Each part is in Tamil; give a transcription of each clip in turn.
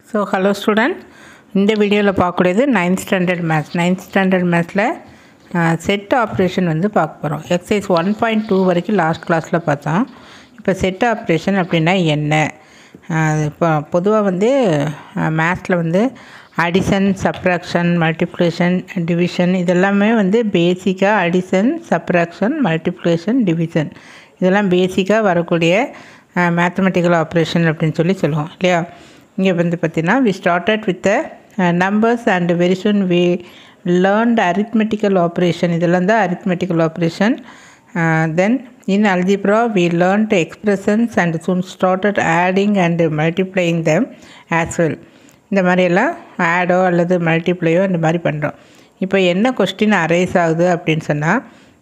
ஸோ ஹலோ ஸ்டூடெண்ட் இந்த வீடியோவில் பார்க்கக்கூடியது ninth standard maths ninth standard மேத்ஸில் செட் ஆப்ரேஷன் வந்து பார்க்க போகிறோம் எக்ஸசைஸ் ஒன் பாயிண்ட் டூ வரைக்கும் லாஸ்ட் கிளாஸில் பார்த்தோம் இப்போ செட் ஆப்ரேஷன் அப்படின்னா என்ன அஹ் இப்போ பொதுவாக வந்து மேத்ஸில் வந்து அடிஷன் சப்ராக்ஷன் மல்டிப்ளிகேஷன் டிவிஷன் இதெல்லாமே வந்து பேசிக்காக அடிஷன் சப்ராக்ஷன் மல்டிப்ளிகேஷன் டிவிஷன் இதெல்லாம் பேசிக்காக வரக்கூடிய மேத்தமெட்டிக்கல் ஆப்ரேஷன் அப்படின்னு சொல்லி சொல்லுவோம் இல்லையா இங்கே வந்து பார்த்தீங்கன்னா we started with numbers and very soon we learned arithmetical operation இதெல்லாம் தான் arithmetical operation then in algebra we learned expressions and soon started adding and multiplying them as well இந்த மாதிரியெல்லாம் ஆடோ அல்லது மல்டிப்ளையோ இந்த மாதிரி பண்ணுறோம் இப்போ என்ன கொஸ்டின் அரைஸ் ஆகுது அப்படின்னு சொன்னால்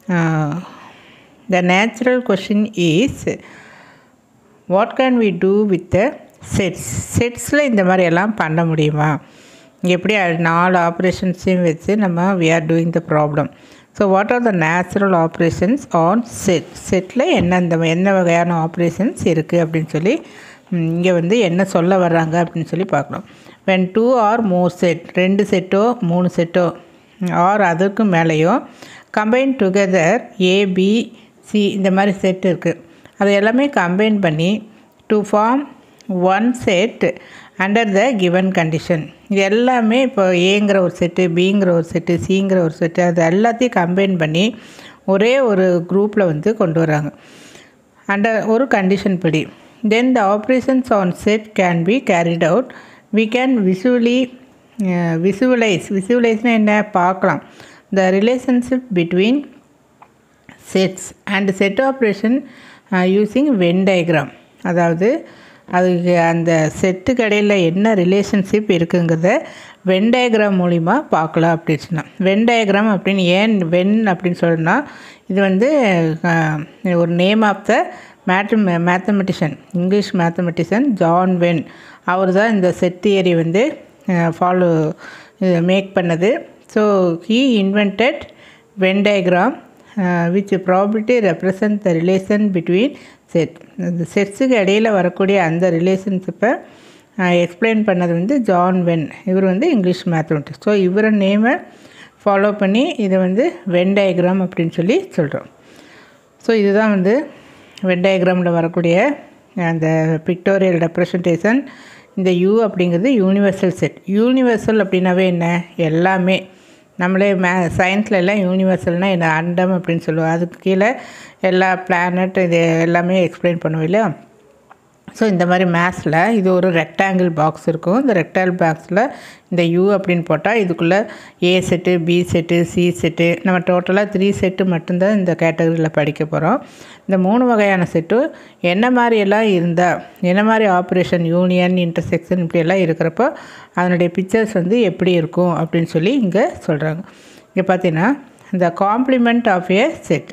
the natural question is what can we do with the sets செட்ஸில் இந்த மாதிரி எல்லாம் பண்ண முடியுமா எப்படி அ- நாலு ஆப்ரேஷன்ஸையும் வச்சு நம்ம we are doing the problem so what are the natural operations on set செட்டில் என்ன இந்த என்ன வகையான ஆப்ரேஷன்ஸ் இருக்குது அப்படின்னு சொல்லி இங்கே வந்து என்ன சொல்ல வர்றாங்க அப்படின்னு சொல்லி பார்க்கலாம் when two or more set ரெண்டு செட்டோ மூணு செட்டோ ஆர் அதற்கு மேலேயோ கம்பைன் டுகெதர் ஏபி சி இந்த மாதிரி செட் இருக்குது அதை எல்லாமே கம்பைன் பண்ணி to form one set under the given condition இது எல்லாமே இப்போ ஏங்கிற ஒரு செட்டு பிங்கிற ஒரு செட்டு சிங்கிற ஒரு செட்டு அது எல்லாத்தையும் கம்பைன் பண்ணி ஒரே ஒரு குரூப்பில் வந்து கொண்டு வராங்க அண்டர் ஒரு கண்டிஷன் படி then the operations on set can be carried out we can visually visualise விசுவலைஸ்னால் என்ன பார்க்கலாம் the relationship between sets and set operation using Venn diagram அதாவது அதுக்கு அந்த செட்டுக்கு இடையில் என்ன ரிலேஷன்ஷிப் இருக்குங்கிறத வென் டயக்ராம் மூலிமா பார்க்கலாம் அப்படின்னு சொன்னால் வென் டயக்ராம் அப்படின்னு ஏன் வென் அப்படின்னு சொன்னா இது வந்து அஹ், ஒரு நேம் ஆஃப் த மேட்ரு mathematician English mathematician John Venn அவர் தான் இந்த செட் தியரி வந்து ஃபாலோ மேக் பண்ணது so he invented Venn diagram which property represent the relation between set இந்த செட்ஸுக்கு இடையில் வரக்கூடிய அந்த ரிலேஷன்ஷிப்பை எக்ஸ்பிளைன் பண்ணது வந்து ஜான் வென் இவர் வந்து இங்கிலீஷ் மேத்தமெட்டிக்ஸ் ஸோ இவரை நேமை ஃபாலோ பண்ணி இதை வந்து வென் டயக்ராம் அப்படின்னு சொல்லி சொல்கிறோம் ஸோ இதுதான் வந்து வென் டயக்ராமில் வரக்கூடிய அந்த பிக்டோரியல் ரெப்ரசன்டேஷன் இந்த யூ அப்படிங்கிறது யூனிவர்சல் செட் யூனிவர்சல் அப்படின்னாவே என்ன எல்லாமே நம்மளே மே சயின்ஸில் எல்லாம் யூனிவர்சல்னால் என்ன அண்டம் அப்படின்னு சொல்லுவோம் அதுக்கு கீழே எல்லா பிளானட் இது எல்லாமே எக்ஸ்பிளைன் பண்ணுவோம் இல்லையா ஸோ இந்த மாதிரி மேத்ஸில் இது ஒரு ரெக்டாங்கிள் பாக்ஸ் இருக்கும் இந்த ரெக்டாங்கிள் பாக்ஸில் இந்த யூ அப்படின்னு போட்டால் இதுக்குள்ளே A set B set C set நம்ம டோட்டலாக த்ரீ செட்டு மட்டும்தான் இந்த கேட்டகரியில் படிக்க போகிறோம் இந்த மூணு வகையான செட்டு என்ன மாதிரி எல்லாம் இருந்தால் என்ன மாதிரி ஆப்ரேஷன் யூனியன் இன்டர்செக்ஷன் இப்படியெல்லாம் இருக்கிறப்போ அதனுடைய பிக்சர்ஸ் வந்து எப்படி இருக்கும் அப்படின்னு சொல்லி இங்கே சொல்கிறாங்க இங்கே பார்த்தீங்கன்னா இந்த complement of A set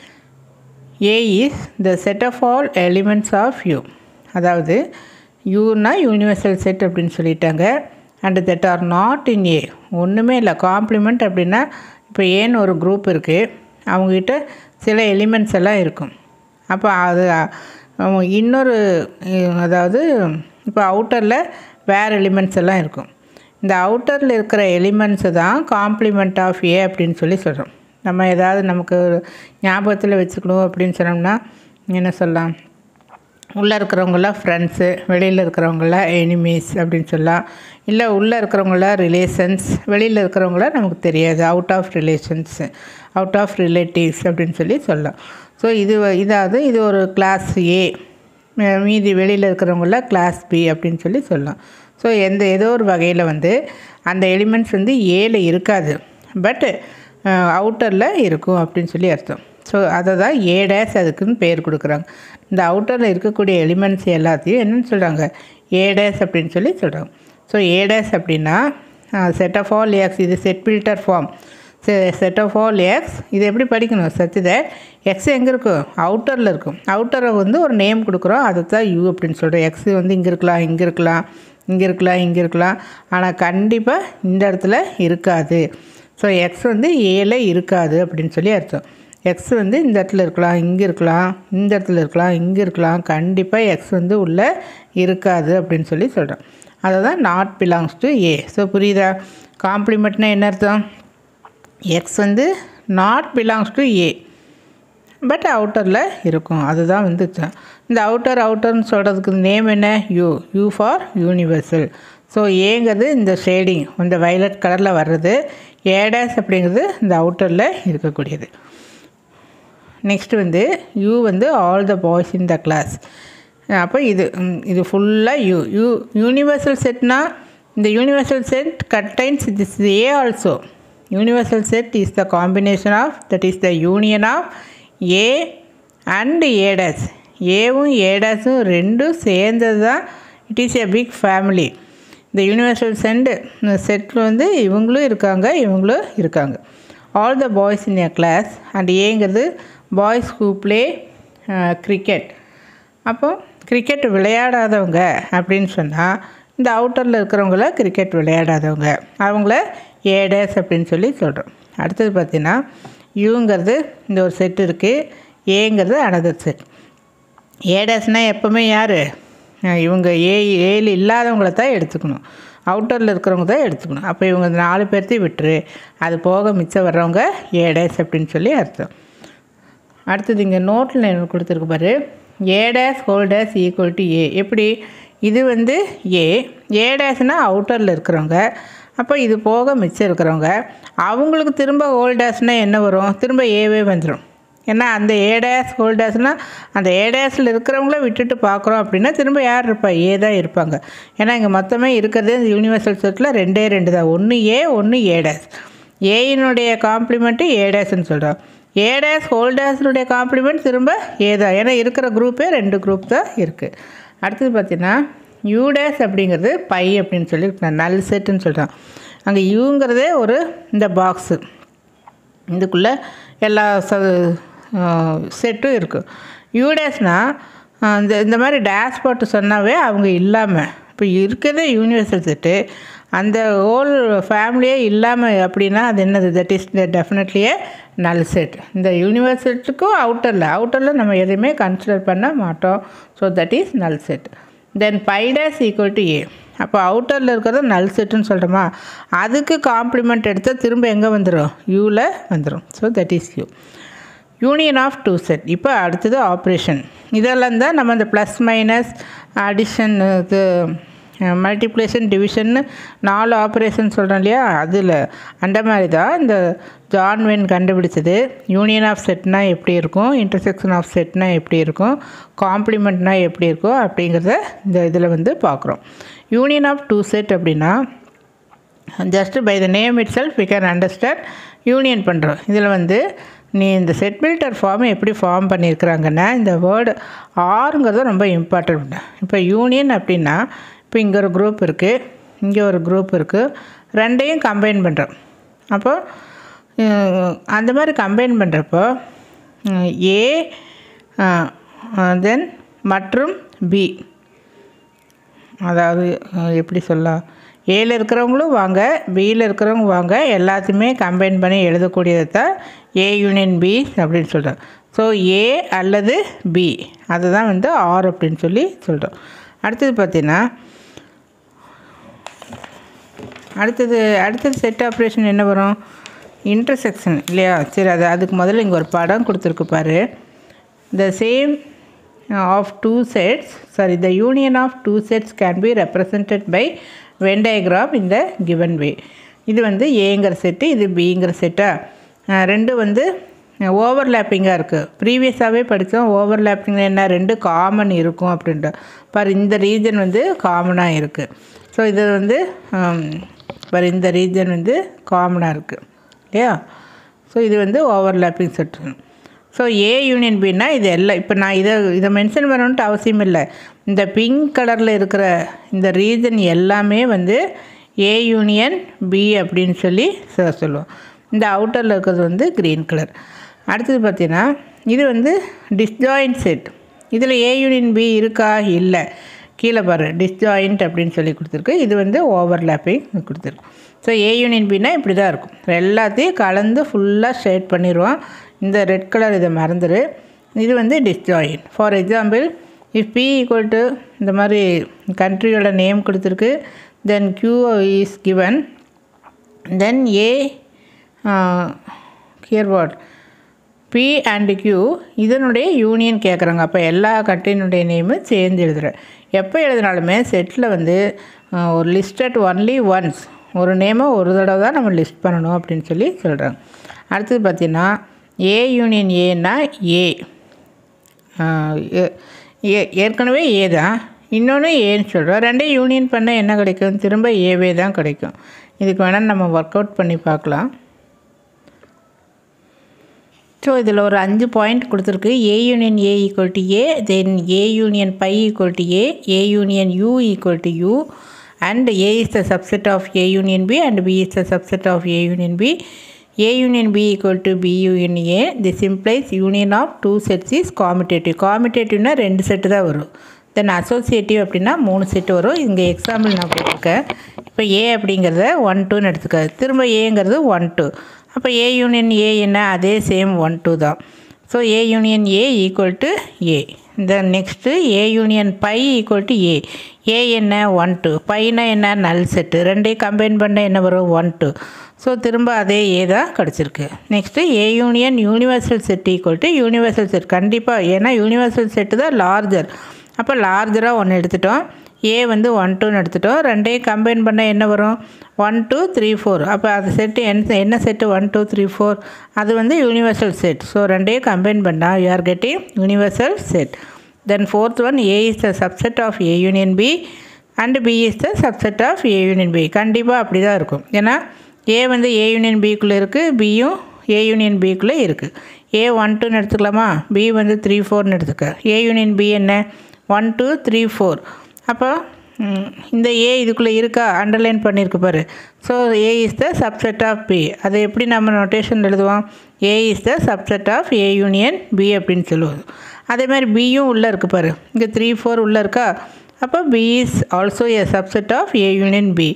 A is the set of all elements of U அதாவது யூனா யூனிவர்சல் செட் அப்படின்னு சொல்லிட்டாங்க and that are not in A ஒன்றுமே இல்லை காம்ப்ளிமெண்ட் அப்படின்னா இப்போ ஏன்னு ஒரு குரூப் இருக்குது அவங்கக்கிட்ட சில எலிமெண்ட்ஸ் எல்லாம் இருக்கும் அப்போ அது அவங்க இன்னொரு அஹ், அதாவது இப்போ அவுட்டரில் வேறு எலிமெண்ட்ஸ் எல்லாம் இருக்கும் இந்த அவுட்டரில் இருக்கிற எலிமெண்ட்ஸை தான் காம்ப்ளிமெண்ட் ஆஃப் ஏ அப்படின்னு சொல்லி சொல்கிறோம் நம்ம ஏதாவது நமக்கு ஒரு ஞாபகத்தில் வச்சுக்கணும் அப்படின்னு சொன்னோம்னா என்ன சொல்லலாம் உள்ளே இருக்கிறவங்களாம் ஃப்ரெண்ட்ஸு வெளியில் இருக்கிறவங்களாம் எனிமீஸ் அப்படின்னு சொல்லலாம் இல்லை உள்ளே இருக்கிறவங்களாம் ரிலேஷன்ஸ் வெளியில் இருக்கிறவங்களாம் நமக்கு தெரியாது out of relations out of relatives அப்படின்னு சொல்லி சொல்லலாம் ஸோ இது வ- இதாவது இது ஒரு கிளாஸ் ஏ மீதி வெளியில் இருக்கிறவங்கள கிளாஸ் பி அப்படின்னு சொல்லி சொல்லலாம் ஸோ எந்த ஏதோ ஒரு வகையில் வந்து அந்த எலிமெண்ட்ஸ் வந்து ஏல இருக்காது பட்டு அவுட்டரில் இருக்கும் அப்படின்னு சொல்லி அர்த்தம் ஸோ அதை தான் ஏ டேஸ் அதுக்குன்னு பேர் கொடுக்குறாங்க இந்த அவுட்டரில் இருக்கக்கூடிய எலிமெண்ட்ஸ் எல்லாத்தையும் என்னன்னு சொல்கிறாங்க ஏ டேஸ் அப்படின்னு சொல்லி சொல்கிறாங்க ஸோ ஏ டேஸ் அப்படின்னா செட் ஆஃப் ஆல் எக்ஸ் இது set builder form set of all x இது எப்படி படிக்கணும் சச் தட் எக்ஸ் எங்கே இருக்கும் அவுட்டரில் இருக்கும் அவுட்டரை வந்து ஒரு நேம் கொடுக்குறோம் அதை தான் யூ அப்படின்னு சொல்கிறோம் எக்ஸ் வந்து இங்கே இருக்கலாம் இங்கே இருக்கலாம் இங்கே இருக்கலாம் இங்கே இருக்கலாம் ஆனால் கண்டிப்பாக இந்த இடத்துல இருக்காது ஸோ எக்ஸ் வந்து ஏல இருக்காது அப்படின்னு சொல்லி அர்த்தம் எக்ஸ் வந்து இந்த இடத்துல இருக்கலாம் இங்கே இருக்கலாம் இந்த இடத்துல இருக்கலாம் இங்கே இருக்கலாம் கண்டிப்பாக எக்ஸ் வந்து உள்ளே இருக்காது அப்படின்னு சொல்லி சொல்கிறோம் அதை தான் not belongs to A so புரியுதா காம்ப்ளிமெண்ட்னா என்ன அர்த்தம் எக்ஸ் வந்து not belongs to A but அவுட்டரில் இருக்கும் அதுதான் வந்து த- இந்த அவுட்டர் அவுட்டர்னு சொல்கிறதுக்கு நேம் என்ன U U for universal so ஏங்கிறது இந்த ஷேடிங் இந்த வயலட் கலரில் வர்றது ஏடாஸ் அப்படிங்கிறது இந்த அவுட்டரில் இருக்கக்கூடியது நெக்ஸ்ட் வந்து யூ வந்து all the boys in the class அப்போ இது ம், இது ஃபுல்லாக யூ யூ யூனிவர்சல் செட்னா இந்த universal set contains this A also universal set is the combination of that is the union of A and A dash ஏவும் ஏடாஸும் ரெண்டும் சேர்ந்தது தான் it is a big family இந்த யூனிவர்சல் சென்ட் செட்டில் வந்து இவங்களும் இருக்காங்க இவங்களும் இருக்காங்க all the boys in a class and ஏங்கிறது பாய்ஸ் ஹூ ப்ளே கிரிக்கெட் அப்போ கிரிக்கெட் விளையாடாதவங்க அப்படின்னு சொன்னால் இந்த அவுட்டரில் இருக்கிறவங்கள கிரிக்கெட் விளையாடாதவங்க அவங்கள ஏடேஸ் அப்படின்னு சொல்லி சொல்கிறோம் அடுத்தது பார்த்தீங்கன்னா யூங்கிறது இந்த ஒரு செட் இருக்குது ஏங்கிறது அனதர் செட் ஏடஸ்னால் எப்போவுமே யார் இவங்க ஏ ஏழு இல்லாதவங்கள தான் எடுத்துக்கணும் அவுட்டரில் இருக்கிறவங்க தான் எடுத்துக்கணும் அப்போ இவங்க இந்த நாலு பேர்த்தையும் விட்டுரு அது போக மிச்சம் வர்றவங்க ஏடேஸ் அப்படின்னு சொல்லி அர்த்தம் அடுத்தது இங்கே நோட்டில் என்ன கொடுத்துருக்கு பாரு A dash whole dash equal to A எப்படி இது வந்து ஏ ஏ டேஸ்னால் அவுட்டரில் இருக்கிறவங்க அப்போ இது போக மிச்சம் இருக்கிறவங்க அவங்களுக்கு திரும்ப ஹோல் டேஸ்னால் என்ன வரும் திரும்ப ஏவே வந்துடும் ஏன்னா அந்த ஏ டேஸ் ஹோல் டேஸ்னால் அந்த ஏ டேஸில் இருக்கிறவங்கள விட்டுட்டு பார்க்குறோம் அப்படின்னா திரும்ப யார் இருப்பா ஏ தான் இருப்பாங்க ஏன்னா இங்கே மொத்தமே இருக்கிறது இந்த யூனிவர்சல் செட்டில் ரெண்டே ரெண்டு தான் ஒன்று ஏ ஒன்று ஏ டேஸ் ஏயினுடைய காம்ப்ளிமெண்ட்டு ஏ டேஸ்ன்னு சொல்கிறோம் ஏ டேஸ் ஹோல் டேஸினுடைய காம்ப்ளிமெண்ட் திரும்ப ஏ தான் ஏன்னா இருக்கிற குரூப்பே ரெண்டு குரூப் தான் இருக்குது அடுத்தது பார்த்தீங்கன்னா யூ டேஸ் அப்படிங்கிறது பை அப்படின்னு சொல்லி நல் செட்டுன்னு சொல்கிறோம் அங்கே யூங்கிறதே ஒரு இந்த பாக்ஸு இதுக்குள்ளே எல்லா ச செட்டும் இருக்குது யூடேஸ்னால் இந்த இந்த மாதிரி டேஷ் போட்டு சொன்னாவே அவங்க இல்லாமல் இப்போ இருக்கிறதே யூனிவர்சல் செட்டு அந்த ஹோல் ஃபேமிலியே இல்லாமல் அப்படின்னா அது என்னது தட் இஸ் டெஃபினெட்லியே நல் செட் இந்த யூனிவர்சிட்டுக்கும் அவுட்டரில் அவுட்டரில் நம்ம எதையுமே கன்சிடர் பண்ண மாட்டோம் so that is null set then phi dash equal to A அப்போ அவுட்டரில் இருக்கிறது நல் செட்டுன்னு சொல்கிறோமா அதுக்கு காம்ப்ளிமெண்ட் எடுத்தால் திரும்ப எங்கே வந்துடும் யூவில் வந்துடும் so that is U union of two set இப்போ அடுத்தது ஆப்ரேஷன் இதெல்லாம் தான் நம்ம இந்த ப்ளஸ் மைனஸ் அடிஷன் இது மல்டிப்ளேஷன் டிவிஷன்னு நாலு ஆப்ரேஷன் சொல்கிறோம் இல்லையா அதில் அந்த மாதிரி தான் இந்த ஜான் வென் கண்டுபிடிச்சது யூனியன் ஆஃப் செட்னா எப்படி இருக்கும் இன்டர்செக்ஷன் ஆஃப் செட்னா எப்படி இருக்கும் காம்ப்ளிமெண்ட்னா எப்படி இருக்கும் அப்படிங்கிறத இந்த இதில் வந்து பார்க்குறோம் யூனியன் ஆஃப் டூ செட் அப்படின்னா just by the name itself we can understand union பண்ணுறோம் இதில் வந்து நீ இந்த செட் பில்டர் ஃபார்ம் எப்படி ஃபார்ம் பண்ணியிருக்கிறாங்கன்னா இந்த வேர்டு ஆறுங்கிறது ரொம்ப இம்பார்ட்டண்ட் இப்போ யூனியன் அப்படின்னா இப்போ இங்கே ஒரு குரூப் இருக்குது இங்கே ஒரு குரூப் இருக்குது ரெண்டையும் கம்பைன் பண்ணுறோம் அப்போ அஹ், அந்த மாதிரி கம்பைன் பண்ணுறப்போ ஏ தென் மற்றும் பி அதாவது அஹ், எப்படி சொல்லலாம் ஏல இருக்கிறவங்களும் வாங்க பியில் இருக்கிறவங்க வாங்க எல்லாத்தையுமே கம்பைன் பண்ணி எழுதக்கூடியதை தான் ஏ யூனியன் பி அப்படின்னு சொல்கிறோம் ஸோ ஏ அல்லது பி அதுதான் வந்து ஆர் அப்படின்னு சொல்லி சொல்கிறோம் அடுத்தது பார்த்தீங்கன்னா அடுத்தது அடுத்தது செட் ஆப்ரேஷன் என்ன வரும் இன்டர்செக்ஷன் இல்லையா சரி அது அதுக்கு முதல்ல இங்கே ஒரு படம் கொடுத்துருக்கு பாரு the same of two sets sorry the union of two sets can be represented by Venn diagram இந்த கிவன் வே இது வந்து ஏங்கிற செட்டு இது பிங்கிற செட்டா ரெண்டும் வந்து ஓவர்லேப்பிங்காக இருக்குது ப்ரீவியஸாகவே படித்தோம் ஓவர்லேப்பிங் என்ன ரெண்டு காமன் இருக்கும் அப்படின்ட்டு பார் இந்த ரீஜன் வந்து காமனாக இருக்குது ஸோ இது வந்து பார் இந்த ரீஜன் வந்து காமனாக இருக்குது இல்லையா ஸோ இது வந்து overlapping set so A union பின்னா இது எல்லாம் இப்போ நான் இதை இதை மென்ஷன் பண்ணணுன்ட்டு அவசியம் இல்லை இந்த பிங்க் கலரில் இருக்கிற இந்த ரீஜன் எல்லாமே வந்து ஏ யூனியன் பி அப்படின்னு சொல்லி சொ- சொல்லுவோம் இந்த அவுட்டரில் இருக்கிறது வந்து க்ரீன் கலர் அடுத்தது பார்த்தீங்கன்னா இது வந்து டிஸ்ஜாயின்ட் செட் இதில் ஏ யூனியன் பி இருக்கா இல்லை கீழே பாரு டிஸ்ஜாயிண்ட் அப்படின்னு சொல்லி கொடுத்துருக்கு இது வந்து ஓவர்லேப்பிங் கொடுத்துருக்கு ஸோ ஏ யூனியன் பின்னா இப்படி தான் இருக்கும் எல்லாத்தையும் கலந்து ஃபுல்லாக ஷேட் பண்ணிடுவோம் இந்த ரெட் கலர் இதை மறந்துடு இது வந்து disjoint for example if P equal to இந்த மாதிரி கண்ட்ரியோட நேம் கொடுத்துருக்கு then q is given then A here what P and Q இதனுடைய யூனியன் கேட்குறாங்க அப்போ எல்லா கண்ட்ரினுடைய நேமும் சேர்ந்து எழுதுகிறேன் எப்போ எழுதினாலுமே செட்டில் வந்து ஆஹ், ஒரு லிஸ்டட் ஒன்லி ஒன்ஸ் ஒரு நேமை ஒரு தடவை தான் நம்ம லிஸ்ட் பண்ணணும் அப்படின்னு சொல்லி சொல்கிறாங்க அடுத்தது பார்த்தீங்கன்னா ஏ யூனியன் ஏன்னா ஏ ஆஹ் ஏ- ஏ- ஏற்கனவே ஏ தான் இன்னொன்று ஏன்னு சொல்கிறோம் ரெண்டையும் யூனியன் பண்ண என்ன கிடைக்கும் திரும்ப ஏவே தான் கிடைக்கும் இதுக்கு வேணால் நம்ம ஒர்க் அவுட் பண்ணி பார்க்கலாம் ஸோ இதில் ஒரு அஞ்சு பாயிண்ட் கொடுத்துருக்கு A union A equal to A then A union phi equal to A A union U equal to U and A is the subset of A union B and B is the subset of A union B A union B equal to B union A this implies union of two sets is commutative காமிட்டேட்டிவ்னா ரெண்டு செட்டு தான் வரும் தென் அசோசியேட்டிவ் அப்படின்னா மூணு செட்டு வரும் இங்கே எக்ஸாம்பிள் நான் போட்டிருக்கேன் இப்போ ஏ அப்படிங்கிறத ஒன் டூன்னு எடுத்துக்க திரும்ப ஏங்கிறது ஒன் டூ அப்போ ஏ யூனியன் ஏ என்ன அதே சேம் ஒன் டூ தான் so A union A equal to A then next A union phi equal to A A என்ன ஒன் டூ பைனா என்ன நல் செட்டு ரெண்டையும் கம்பைன் பண்ண என்ன வரும் ஒன் டூ ஸோ திரும்ப அதே ஏ தான் கிடச்சிருக்கு next A union universal set equal to universal set கண்டிப்பாக ஏன்னா யூனிவர்சல் செட்டு தான் லார்ஜர் அப்போ லார்ஜராக ஒன்று எடுத்துட்டோம் ஏ வந்து ஒன் டூன்னு எடுத்துட்டோம் ரெண்டையும் கம்பைன் பண்ண என்ன வரும் ஒன் டூ த்ரீ ஃபோர் அப்போ அது செட்டு என்ன என்ன set one two three four அது வந்து யூனிவர்சல் செட் ஸோ ரெண்டையும் கம்பைன் பண்ணால் you are getting universal set then fourth one A is the subset of A union B and B is the subset of A union B கண்டிப்பாக அப்படி தான் இருக்கும் ஏன்னா ஏ வந்து ஏ யூனியன் பிக்குள்ளே இருக்குது பியும் ஏ யூனியன் பிக்குள்ளே இருக்குது ஏ ஒன் டூன்னு எடுத்துக்கலாமா பி வந்து த்ரீ ஃபோர்னு எடுத்துக்க ஏ யூனியன் பி என்ன ஒன் டூ த்ரீ ஃபோர் அப்போ ம், இந்த ஏ இதுக்குள்ளே இருக்கா அண்டர்லைன் பண்ணியிருக்கு பாரு so A is the subset of B அதை எப்படி நம்ம நோட்டேஷன் எழுதுவோம் A is the subset of A union B அப்படின்னு சொல்லுவோம் அதே மாதிரி பியும் உள்ளே இருக்குது பாரு இங்கே த்ரீ ஃபோர் உள்ளே இருக்கா அப்போ B is also a subset of A union B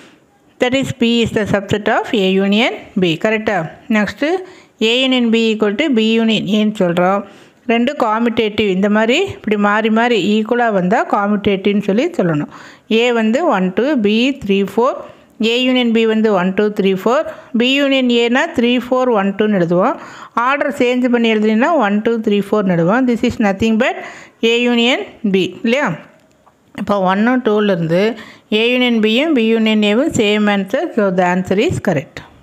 that is B is the subset of A union B கரெக்டாக next A union B equal to B union ஏன்னு சொல்கிறோம் ரெண்டு காமிட்டேட்டிவ் இந்த மாதிரி இப்படி மாறி மாறி ஈக்குவலாக வந்தால் காமிட்டேட்டிவ்னு சொல்லி சொல்லணும் ஏ வந்து one two B three four A union B வந்து one two three four B union ஏனா த்ரீ ஃபோர் ஒன் டூன்னு எழுதுவோம் ஆர்டர் சேஞ்ச் பண்ணி எழுதுனீங்கன்னா ஒன் டூ த்ரீ ஃபோர்னு எழுதுவோம் this is nothing but A union B இல்லையா இப்போ ஒன்னும் டூலேருந்து ஏ யூனியன் பியும் பி யூனியன் ஏவும் same answer so the answer is correct